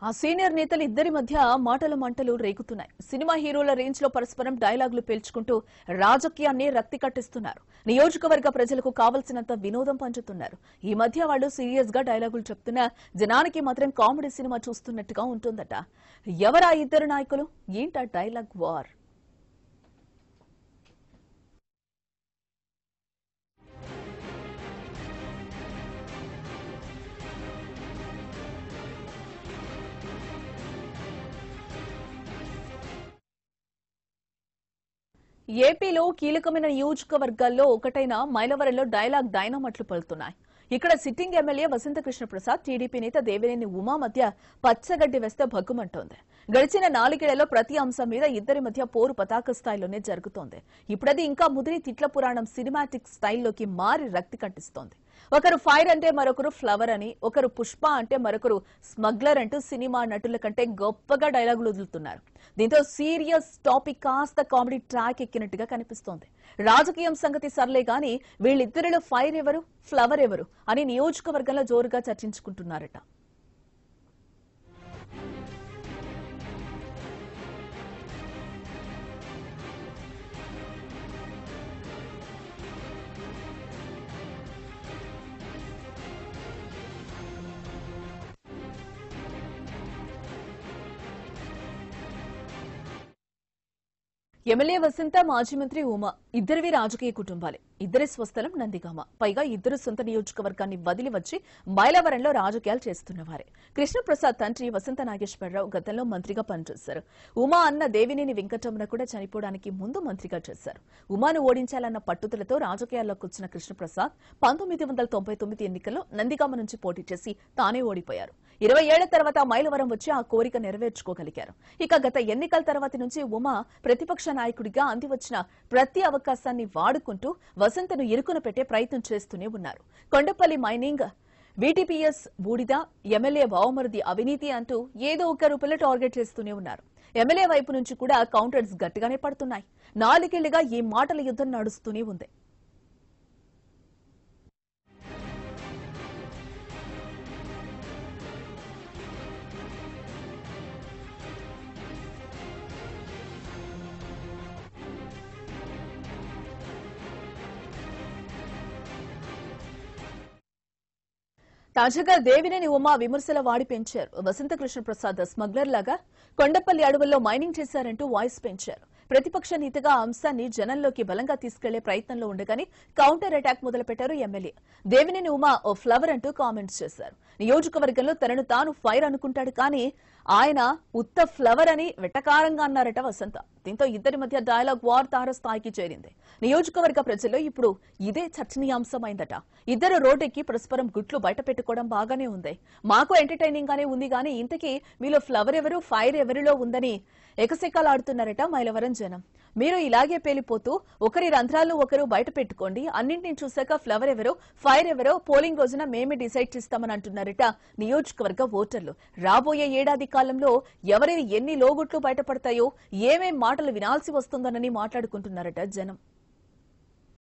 ఆ సీనియర్ నేతలు ఇద్దరి మధ్య మాటల మంటలు రేగుతున్నాయి సినిమా హీరోల రేంజ్ లో పరస్పరం డైలాగులు పేల్చుకుంటూ రాజకీయాన్ని రక్తి కట్టిస్తున్నారు నియోజకవర్గ ప్రజలకు కావలసినంత వినోదం పంచుతున్నారు ఈ మధ్య వాళ్ళు సీరియస్ గా డైలాగులు చెప్తున్నా జనానికి మాత్రం కామెడీ సినిమా చూస్తున్నట్టుగా ఉంటుందట ఎవరా ఇద్దరు నాయకులు ఏంటా డైలాగ్ వార్ ఏపీలో కీలకమైన నియోజకవర్గాల్లో ఒకటైన మైలవరంలో డైలాగ్ డైనమట్లు పలుతున్నాయి ఇక్కడ sitting MLA Vasanthakrishna Prasad TDP నేత దేవినేని ఉమా మధ్య పచ్చగడ్డి వేస్తే భగ్గుమంటోంది గడిచిన నాలుగేళ్లలో ప్రతి అంశం మీద ఇద్దరి మధ్య పోరు పతాక స్థాయిలోనే జరుగుతోంది ఇప్పుడది ఇంకా ముదిరి తిట్ల పురాణం సినిమాటిక్ స్టైల్లోకి మారి రక్తి కంటిస్తోంది ఒకరు ఫైర్ అంటే మరొకరు ఫ్లవర్ అని ఒకరు పుష్ప అంటే మరొకరు స్మగ్లర్ అంటూ సినిమా నటుల కంటే గొప్పగా డైలాగులు వదులుతున్నారు దీంతో సీరియస్ టాపిక్ కాస్త కామెడీ ట్రాక్ ఎక్కినట్టుగా కనిపిస్తోంది రాజకీయం సంగతి సర్లే గాని వీళ్ళిద్దరిలో ఫైర్ ఎవరు ఫ్లవర్ ఎవరు అని నియోజకవర్గంలో జోరుగా చర్చించుకుంటున్నారట ఎమ్మెల్యే వసంత మాజీ మంత్రి ఉమా ఇద్దరివి రాజకీయ కుటుంబాలే ఇద్దరి స్వస్థలం నందిగామ పైగా ఇద్దరు సొంత నియోజకవర్గాన్ని వదిలి వచ్చి మైలవరంలో రాజకీయాలు చేస్తున్నవారే కృష్ణప్రసాద్ తండ్రి వసంత నాగేశ్వరరావు గతంలో మంత్రిగా పనిచేశారు ఉమా అన్న దేవినేని వెంకటరమణ కూడా చనిపోవడానికి ముందు మంత్రిగా చేశారు ఉమాను ఓడించాలన్న పట్టుదలతో రాజకీయాల్లోకి వచ్చిన కృష్ణప్రసాద్ పంతొమ్మిది వందల తొంభై తొమ్మిది ఎన్నికల్లో నందిగామ నుంచి పోటీ చేసి తానే ఓడిపోయారు ఇరవై ఏళ్ల తర్వాత మైలవరం వచ్చి ఆ కోరిక నెరవేర్చుకోగలిగారు ఇక గత ఎన్నికల తర్వాత నుంచి ఉమా ప్రతిపక్ష నాయకుడిగా అంది వచ్చిన ప్రతి అవకాశాన్ని వాడుకుంటూ వసంతను ఇరుకున పెట్టే ప్రయత్నం చేస్తూనే ఉన్నారు కొండపల్లి మైనింగ్ వీటీపీఎస్ బూడిద ఎమ్మెల్యే బావమరిది అవినీతి అంటూ ఏదో ఒక రూపంలో టార్గెట్ చేస్తూనే ఉన్నారు ఎమ్మెల్యే వైపు నుంచి కూడా కౌంటర్స్ గట్టిగానే పడుతున్నాయి నాలుగేళ్లుగా ఈ మాటల యుద్ధం నడుస్తూనే ఉంది తాజాగా దేవినేని ఉమా విమర్శల వాడి పెంచారు వసంత కృష్ణ ప్రసాద్ స్మగ్లర్ లాగా కొండపల్లి అడవుల్లో మైనింగ్ చేశారంటూ వాయిస్ పెంచారు ప్రతిపక్ష నేతగా ఆ అంశాన్ని జనంలోకి బలంగా తీసుకెళ్లే ప్రయత్నంలో ఉండగానే కౌంటర్ అటాక్ మొదలుపెట్టారు ఎమ్మెల్యే దేవినేని ఉమా ఓ ఫ్లవర్ అంటూ కామెంట్స్ చేశారు నియోజకవర్గంలో తనను తాను ఫైర్ అనుకుంటాడు కానీ ఆయన ఉత్త ఫ్లవర్ అని వెటకారంగా అన్నారట వసంత దీంతో ఇద్దరి మధ్య డైలాగ్ వార్ తార స్థాయికి చేరింది నియోజకవర్గ ప్రజల్లో ఇప్పుడు ఇదే చర్చనీయాంశమైందట ఇద్దరు రోడ్డెక్కి పరస్పరం గుట్లు బయట పెట్టుకోవడం బాగానే ఉంది మాకు ఎంటర్టైనింగ్ గానే ఉంది కానీ ఇంతకీ మీలో ఫ్లవర్ ఎవరు ఫైర్ ఎవరిలో ఉందని ఎకసెక్కలాడుతున్నారట మైలవరం జనం మీరు ఇలాగే పేలిపోతూ ఒకరి రంధ్రాలను ఒకరు బయట పెట్టుకోండి అన్నింటిని చూశాక ఫ్లవర్ ఎవరో ఫైర్ ఎవరో పోలింగ్ రోజున మేమే డిసైడ్ చేస్తామని అంటున్నారట నియోజకవర్గ ఓటర్లు రాబోయే ఏడాది కాలంలో ఎవరి ఎన్ని లోగుట్లు బయటపడతాయో ఏమేం మాటలు వినాల్సి వస్తుందోనని మాట్లాడుకుంటున్నారట జనం